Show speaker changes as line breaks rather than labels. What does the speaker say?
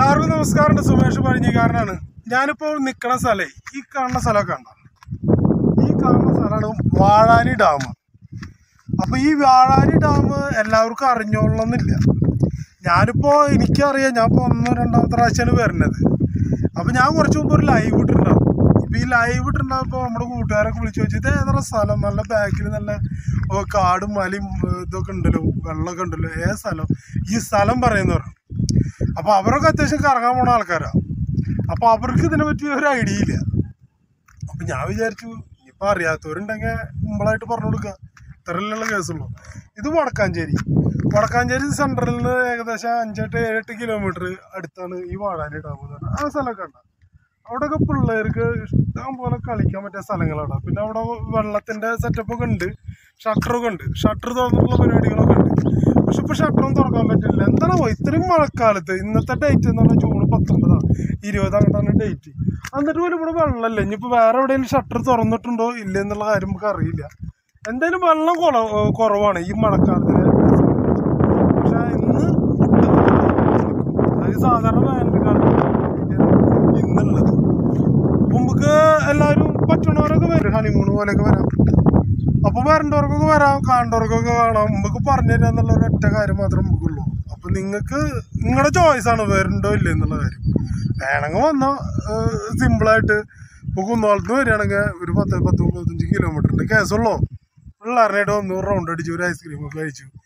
എല്ലാവർക്കും നമസ്കാരം സുമേഷ് പഴഞ്ഞിക്കാരനാണ് ഞാനിപ്പോൾ നിൽക്കുന്ന സ്ഥലേ ഈ കാണുന്ന സ്ഥലമൊക്കെ ഉണ്ടോ ഈ കാണുന്ന സ്ഥലമാണ് വാഴാനി ഡാം അപ്പോൾ ഈ വാഴാനി ഡാം എല്ലാവർക്കും അറിഞ്ഞോളണമെന്നില്ല ഞാനിപ്പോൾ എനിക്കറിയാം ഞാൻ ഇപ്പോൾ ഒന്നോ രണ്ടാമത്തെ പ്രാവശ്യമാണ് വരുന്നത് അപ്പോൾ ഞാൻ കുറച്ച് മുമ്പ് ഒരു ലൈവ് ഇട്ടിട്ടുണ്ടാവും ഇപ്പോൾ ഈ ലൈവ് ഇട്ടിട്ടുണ്ടാകുമ്പോൾ നമ്മുടെ കൂട്ടുകാരൊക്കെ വിളിച്ചു ചോദിച്ചു ഇത് ഏതൊരു സ്ഥലം നല്ല ബാക്കിൽ നല്ല ഓ, കാടും മലയും ഏ, ഇതൊക്കെ ഉണ്ടല്ലോ വെള്ളമൊക്കെ ഉണ്ടല്ലോ ഏത് സ്ഥലം ഈ സ്ഥലം പറയുന്ന പറഞ്ഞു അപ്പോൾ അവരൊക്കെ അത്യാവശ്യം കറങ്ങാൻ പോണ ആൾക്കാരാണ് അപ്പോൾ അവർക്ക് ഇതിനെ പറ്റി ഒരു ഐഡിയ ഇല്ല അപ്പം ഞാൻ വിചാരിച്ചു ഇനിയിപ്പോൾ അറിയാത്തവരുണ്ടെങ്കിൽ മുമ്പിളായിട്ട് പറഞ്ഞു കൊടുക്കുക ഇത്രയുള്ള കേസുള്ളൂ ഇത് വടക്കാഞ്ചേരി വടക്കാഞ്ചേരി സെൻട്രലിൽ നിന്ന് ഏകദേശം അഞ്ചെട്ട് ഏഴെട്ട് കിലോമീറ്റർ അടുത്താണ് ഈ വാഴാനി ഡാം എന്ന് പറഞ്ഞാൽ ആ സ്ഥലമൊക്കെ ഉണ്ട് അവിടെയൊക്കെ പിള്ളേർക്ക് ഇഷ്ടം പോലെ കളിക്കാൻ പറ്റിയ സ്ഥലങ്ങളാണ് പിന്നെ അവിടെ വെള്ളത്തിൻ്റെ സെറ്റപ്പൊക്കെ ഉണ്ട് ഷട്ടറൊക്കെ ഉണ്ട് ഷട്ടർ തുറന്നിട്ടുള്ള പരിപാടികളൊക്കെ ഉണ്ട് പക്ഷെ ഇപ്പോൾ ഷട്ടറൊന്നും തുറക്കാൻ പറ്റില്ല എന്താണോ ഇത്രയും മഴക്കാലത്ത് ഇന്നത്തെ ഡേറ്റ് എന്ന് പറഞ്ഞാൽ ജൂൺ പത്തൊമ്പതാണ് ഇരുപത് അങ്ങോട്ടാണ് ഡേറ്റ് എന്നിട്ട് പോലും ഇവിടെ വെള്ളമല്ല ഇനിയിപ്പോൾ വേറെ എവിടെയെങ്കിലും ഷട്ടർ തുറന്നിട്ടുണ്ടോ ഇല്ല എന്നുള്ള കാര്യം നമുക്ക് അറിയില്ല എന്തായാലും വെള്ളം കുറ കുറവാണ് ഈ മഴക്കാലത്തിന് പക്ഷെ ഇന്ന് ഒട്ടും അതായത് സാധാരണ വേനൽക്കാലത്ത് ഇന്നുള്ളത് അപ്പൊ നമുക്ക് എല്ലാവരും പറ്റണവരൊക്കെ വരും ഹണിമൂൺ പോലെയൊക്കെ വരാം അപ്പൊ വരണ്ടവർക്കൊക്കെ വരാം കാണേണ്ടവർക്കൊക്കെ കാണാം നമുക്ക് പറഞ്ഞു തരാം എന്നുള്ള ഒരൊറ്റ കാര്യം മാത്രമേ നമുക്കുള്ളൂ അപ്പൊ നിങ്ങൾക്ക് നിങ്ങളുടെ ചോയ്സ് ആണ് വരണ്ടോ ഇല്ല എന്നുള്ള കാര്യം വേണമെങ്കിൽ വന്നാൽ സിമ്പിളായിട്ട് ഇപ്പോൾ കുന്നോളത്ത് വരികയാണെങ്കിൽ ഒരു പത്ത് പത്ത് മുപ്പത്തഞ്ച് കിലോമീറ്ററിൻ്റെ കേസുള്ളൂ പിള്ളേറിനായിട്ട് വന്നു റൗണ്ട് അടിച്ചു ഒരു ഐസ്ക്രീം ഒക്കെ കഴിച്ചു